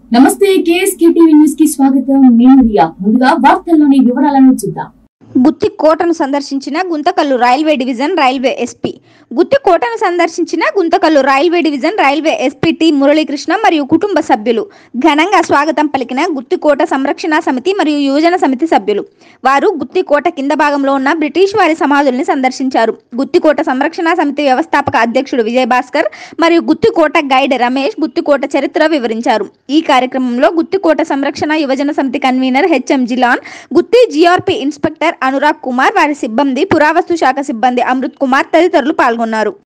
నమస్తే KSK TV news కి స్వాగతం నేను రియా ముందుగా వార్తల్లోని వివరాలను చూద్దాం గుత్తి కోటను సందర్శించిన Guntakal railway division railway SP Gooty కోటను సందర్శించిన Guntakal railway division railway SP T Muralikrishna మరియు కుటుంబ సభ్యులు ఘనంగా స్వాగతం పలికిన గుత్తి కోట సంరక్షణ సమితి మరియు యువజన సమితి సభ్యులు వారు గుత్తి కోట కింద భాగంలో ఉన్న బ్రిటిష్ వారి సమాధుల్ని సందర్శించారు గుత్తి కోట సంరక్షణ సమితి వ్యవస్థాపక అధ్యక్షుడు విజయ్ భాస్కర్ మరియు గుత్తి కోట గైడ్ రమేష్ గుత్తి కోట చరిత్ర వివరించారు ఈ కార్యక్రమంలో గుత్తి కోట సంరక్షణ యువజన సమితి convener HM Jilan Gooty GRP inspector Anurag Kumar వారి సిబ్బంది పురావస్తు శాఖ సిబ్బంది అమృత్ కుమార్ తదితరులు పాల్గొన్నారు